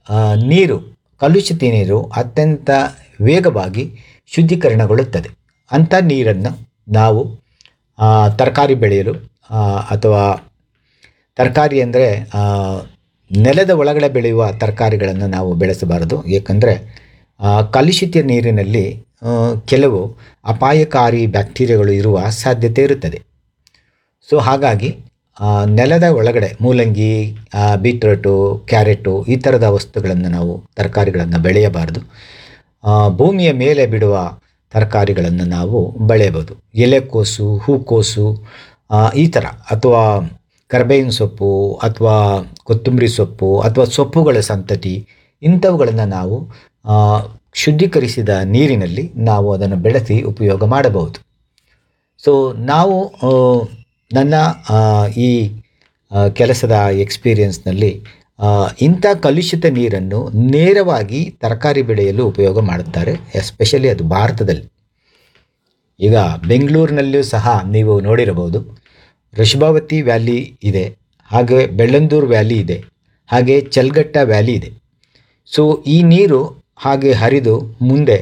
ಆ, ನೀರು ಕಲುಷಿತ ನೀರು ಅತ್ಯಂತ ವೇಗವಾಗಿ ಶುದ್ಧೀಕರಣಗೊಳ್ಳುತ್ತದೆ ಅಂಥ ನೀರನ್ನು ನಾವು ಆ, ತರಕಾರಿ ಬೆಳೆಯಲು ಆ, ಅಥವಾ ತರಕಾರಿ ಅಂದರೆ ನೆಲದ ಒಳಗಡೆ ಬೆಳೆಯುವ ತರಕಾರಿಗಳನ್ನು ನಾವು ಬೆಳೆಸಬಾರದು ಏಕೆಂದರೆ ಕಲುಷಿತ ನೀರಿನಲ್ಲಿ ಆ, ಕೆಲವು ಅಪಾಯಕಾರಿ ಬ್ಯಾಕ್ಟೀರಿಯಾಗಳು ಇರುವ ಸಾಧ್ಯತೆ ಇರುತ್ತದೆ ಸೊ ಹಾಗಾಗಿ ಆ, ನೆಲದ ಒಳಗಡೆ ಮೂಲಂಗಿ ಆ, ಬೀಟ್ರೋಟು ಕ್ಯಾರೆಟು ಈ ಥರದ ವಸ್ತುಗಳನ್ನು ನಾವು ತರಕಾರಿಗಳನ್ನು ಬೆಳೆಯಬಾರದು ಆ, ಭೂಮಿಯ ಮೇಲೆ ಬಿಡುವ ತರಕಾರಿಗಳನ್ನು ನಾವು ಬೆಳೆಯಬಹುದು ಎಲೆಕೋಸು ಹೂಕೋಸು ಆ, ಈ ಥರ ಅಥವಾ ಕರ್ಬೇವಿನ ಸೊಪ್ಪು ಅಥವಾ ಕೊತ್ತಂಬರಿ ಸೊಪ್ಪು ಅಥವಾ ಸೊಪ್ಪುಗಳ ಸಂತತಿ ಇಂಥವುಗಳನ್ನು ನಾವು ಆ, ಶುದ್ಧೀಕರಿಸಿದ ನೀರಿನಲ್ಲಿ ನಾವು ಅದನ್ನು ಬೆಳೆಸಿ ಉಪಯೋಗ ಮಾಡಬಹುದು ಸೊ ನಾವು ಆ, ನನ್ನ ಆ, ಈ ಆ, ಕೆಲಸದ ಎಕ್ಸ್ಪೀರಿಯನ್ಸ್ನಲ್ಲಿ ಆ, ಇಂಥ ಕಲುಷಿತ ನೀರನ್ನು ನೇರವಾಗಿ ತರಕಾರಿ ಬೆಳೆಯಲು ಉಪಯೋಗ ಮಾಡುತ್ತಾರೆ ಎಸ್ಪೆಷಲಿ ಅದು ಭಾರತದಲ್ಲಿ ಈಗ ಬೆಂಗಳೂರಿನಲ್ಲಿಯೂ ಸಹ ನೀವು ನೋಡಿರಬಹುದು ಋಷಭಾವತಿ ವ್ಯಾಲಿ ಇದೆ ಹಾಗೆ ಬೆಳ್ಳಂದೂರು ವ್ಯಾಲಿ ಇದೆ ಹಾಗೆ ಚಲ್ಗಟ್ಟ ವ್ಯಾಲಿ ಇದೆ ಸೊ ಈ ನೀರು ಹಾಗೆ ಹರಿದು ಮುಂದೆ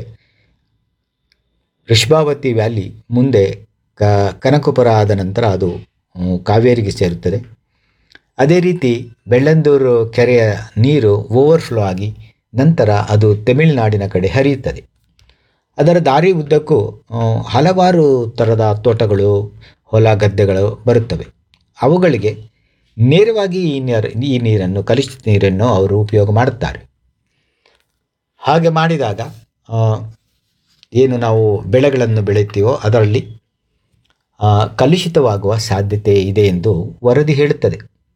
ಋಷಭಾವತಿ ವ್ಯಾಲಿ ಮುಂದೆ ಕ ಕನಕಪುರ ಆದ ನಂತರ ಅದು ಹ್ಮ್, ಕಾವೇರಿಗೆ ಸೇರುತ್ತದೆ ಅದೇ ರೀತಿ ಬೆಳ್ಳಂದೂರು ಕೆರೆಯ ನೀರು ಓವರ್ಫ್ಲೋ ಆಗಿ ನಂತರ ಅದು ತಮಿಳುನಾಡಿನ ಕಡೆ ಹರಿಯುತ್ತದೆ ಅದರ ದಾರಿ ಉದ್ದಕ್ಕೂ ಆ, ಹಲವಾರು ಥರದ ತೋಟಗಳು ಹೊಲ ಗದ್ದೆಗಳು ಬರುತ್ತವೆ ಅವುಗಳಿಗೆ ನೇರವಾಗಿ ಈ ನೀರು ಈ ನೀರನ್ನು ಕಲುಷಿತ ನೀರನ್ನು ಅವರು ಉಪಯೋಗ ಮಾಡುತ್ತಾರೆ ಹಾಗೆ ಮಾಡಿದಾಗ ಆ, ಏನು ನಾವು ಬೆಳೆಗಳನ್ನು ಬೆಳೆಯುತ್ತೀವೋ ಅದರಲ್ಲಿ ಆ, ಕಲುಷಿತವಾಗುವ ಸಾಧ್ಯತೆ ಇದೆ ಎಂದು ವರದಿ ಹೇಳುತ್ತದೆ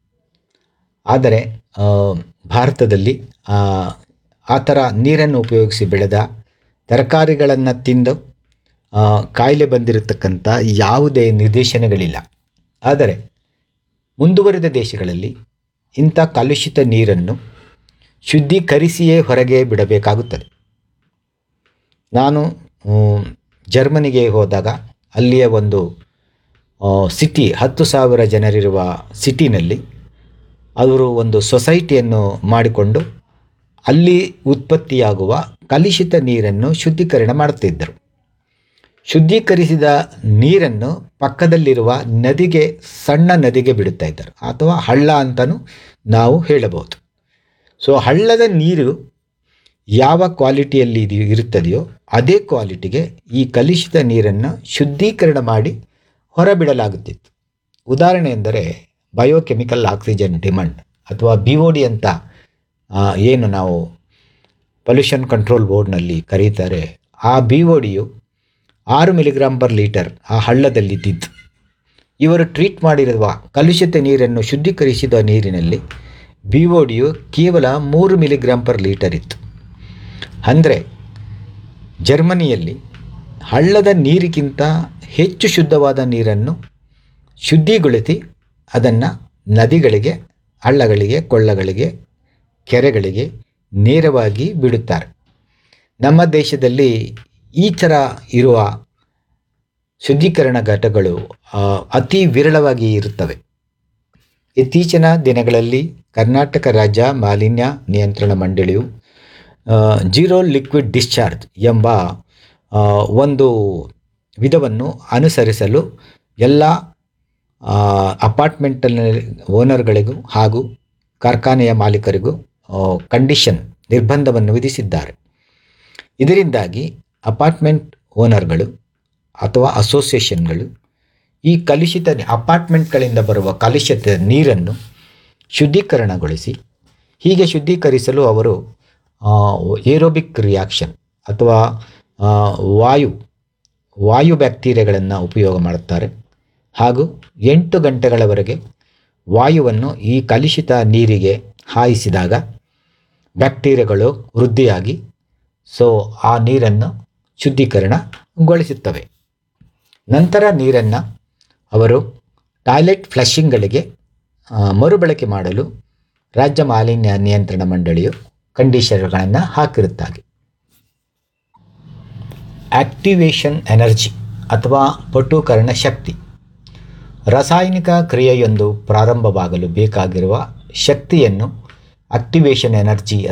ಆದರೆ ಆ, ಭಾರತದಲ್ಲಿ ಆ, ಆ ಥರ ನೀರನ್ನು ಉಪಯೋಗಿಸಿ ಬೆಳೆದ ತರಕಾರಿಗಳನ್ನು ತಿಂದು ಆ, ಕಾಯಿಲೆ ಬಂದಿರತಕ್ಕಂಥ ಯಾವುದೇ ನಿರ್ದೇಶನಗಳಿಲ್ಲ ಆದರೆ ಮುಂದುವರಿದ ದೇಶಗಳಲ್ಲಿ ಇಂಥ ಕಲುಷಿತ ನೀರನ್ನು ಶುದ್ಧೀಕರಿಸಿಯೇ ಹೊರಗೆ ಬಿಡಬೇಕಾಗುತ್ತದೆ ನಾನು ಮ್, ಜರ್ಮನಿಗೆ ಹೋದಾಗ ಅಲ್ಲಿಯ ಒಂದು ಆ, ಸಿಟಿ ಹತ್ತು ಸಾವಿರ ಜನರಿರುವ ಸಿಟಿನಲ್ಲಿ ಅವರು ಒಂದು ಸೊಸೈಟಿಯನ್ನು ಮಾಡಿಕೊಂಡು ಅಲ್ಲಿ ಉತ್ಪತ್ತಿಯಾಗುವ ಕಲುಷಿತ ನೀರನ್ನು ಶುದ್ಧೀಕರಣ ಮಾಡುತ್ತಿದ್ದರು ಶುದ್ಧೀಕರಿಸಿದ ನೀರನ್ನು ಪಕ್ಕದಲ್ಲಿರುವ ನದಿಗೆ ಸಣ್ಣ ನದಿಗೆ ಬಿಡುತ್ತಾ ಇದ್ದರು ಅಥವಾ ಹಳ್ಳ ಅಂತಲೂ ನಾವು ಹೇಳಬಹುದು ಸೊ ಹಳ್ಳದ ನೀರು ಯಾವ ಕ್ವಾಲಿಟಿಯಲ್ಲಿ ಇದು ಇರುತ್ತದೆಯೋ ಅದೇ ಕ್ವಾಲಿಟಿಗೆ ಈ ಕಲುಷಿತ ನೀರನ್ನು ಶುದ್ಧೀಕರಣ ಮಾಡಿ ಹೊರಬಿಡಲಾಗುತ್ತಿತ್ತು ಉದಾಹರಣೆ ಎಂದರೆ ಬಯೋಕೆಮಿಕಲ್ ಆಕ್ಸಿಜನ್ ಡಿಮಾಂಡ್ ಅಥವಾ ಬಿ ಒ ಡಿ ಅಂತ ಆ, ಏನು ನಾವು ಪೊಲ್ಯೂಷನ್ ಕಂಟ್ರೋಲ್ ಬೋರ್ಡ್ನಲ್ಲಿ ಕರೀತಾರೆ ಆ ಬಿ ಒ ಡಿಯು ಆರು ಮಿಲಿಗ್ರಾಮ್ ಪರ್ ಲೀಟರ್ ಆ ಹಳ್ಳದಲ್ಲಿದ್ದಿದ್ದು ಇವರು ಟ್ರೀಟ್ ಮಾಡಿರುವ ಕಲುಷಿತ ನೀರನ್ನು ಶುದ್ಧೀಕರಿಸಿದ ನೀರಿನಲ್ಲಿ ಬಿ ಒ ಡಿಯು ಕೇವಲ ಮೂರು ಮಿಲಿಗ್ರಾಮ್ ಪರ್ ಲೀಟರ್ ಇತ್ತು ಅಂದರೆ ಜರ್ಮನಿಯಲ್ಲಿ ಹಳ್ಳದ ನೀರಿಗಿಂತ ಹೆಚ್ಚು ಶುದ್ಧವಾದ ನೀರನ್ನು ಶುದ್ಧಿಗೊಳಿಸಿ ಅದನ್ನು ನದಿಗಳಿಗೆ ಹಳ್ಳಗಳಿಗೆ ಕೊಳ್ಳಗಳಿಗೆ ಕೆರೆಗಳಿಗೆ ನೇರವಾಗಿ ಬಿಡುತ್ತಾರೆ ನಮ್ಮ ದೇಶದಲ್ಲಿ ಈ ಥರ ಇರುವ ಶುದ್ಧೀಕರಣ ಘಟಕಗಳು ಆ, ಅತಿ ವಿರಳವಾಗಿ ಇರುತ್ತವೆ ಇತ್ತೀಚಿನ ದಿನಗಳಲ್ಲಿ ಕರ್ನಾಟಕ ರಾಜ್ಯ ಮಾಲಿನ್ಯ ನಿಯಂತ್ರಣ ಮಂಡಳಿಯು ಆ, ಜೀರೋ ಲಿಕ್ವಿಡ್ ಡಿಸ್ಚಾರ್ಜ್ ಎಂಬ ಆ, ಒಂದು ವಿಧವನ್ನು ಅನುಸರಿಸಲು ಎಲ್ಲ ಅಪಾರ್ಟ್ಮೆಂಟಲ್ಲಿ ಓನರ್ಗಳಿಗೂ ಹಾಗೂ ಕಾರ್ಖಾನೆಯ ಮಾಲೀಕರಿಗೂ ಕಂಡೀಷನ್ ನಿರ್ಬಂಧವನ್ನು ವಿಧಿಸಿದ್ದಾರೆ ಇದರಿಂದಾಗಿ ಅಪಾರ್ಟ್ಮೆಂಟ್ ಓನರ್ಗಳು ಅಥವಾ ಅಸೋಸಿಯೇಷನ್ಗಳು ಈ ಕಲುಷಿತ ಅಪಾರ್ಟ್ಮೆಂಟ್ಗಳಿಂದ ಬರುವ ಕಲುಷಿತ ನೀರನ್ನು ಶುದ್ಧೀಕರಣಗೊಳಿಸಿ ಹೀಗೆ ಶುದ್ಧೀಕರಿಸಲು ಅವರು ಏರೋಬಿಕ್ ರಿಯಾಕ್ಷನ್ ಅಥವಾ ಆ, ವಾಯು ವಾಯು ಬ್ಯಾಕ್ಟೀರಿಯಾಗಳನ್ನು ಉಪಯೋಗ ಮಾಡುತ್ತಾರೆ ಹಾಗೂ ಎಂಟು ಗಂಟೆಗಳವರೆಗೆ ವಾಯುವನ್ನು ಈ ಕಲುಷಿತ ನೀರಿಗೆ ಹಾಯಿಸಿದಾಗ ಬ್ಯಾಕ್ಟೀರಿಯಾಗಳು ವೃದ್ಧಿಯಾಗಿ ಸೊ ಆ ನೀರನ್ನು ಶುದ್ಧೀಕರಣಗೊಳಿಸುತ್ತವೆ ನಂತರ ನೀರನ್ನು ಅವರು ಟಾಯ್ಲೆಟ್ ಫ್ಲಶಿಂಗ್ಗಳಿಗೆ ಆ, ಮರುಬಳಕೆ ಮಾಡಲು ರಾಜ್ಯ ಮಾಲಿನ್ಯ ನಿಯಂತ್ರಣ ಮಂಡಳಿಯು ಕಂಡೀಷನ್ಗಳನ್ನು ಹಾಕಿರುತ್ತಾರೆ ಆಕ್ಟಿವೇಷನ್ ಎನರ್ಜಿ ಅಥವಾ ಪಟುಕರಣ ಶಕ್ತಿ ರಾಸಾಯನಿಕ ಕ್ರಿಯೆಯೊಂದು ಪ್ರಾರಂಭವಾಗಲು ಬೇಕಾಗಿರುವ ಶಕ್ತಿಯನ್ನು ಆಕ್ಟಿವೇಷನ್ ಎನರ್ಜಿ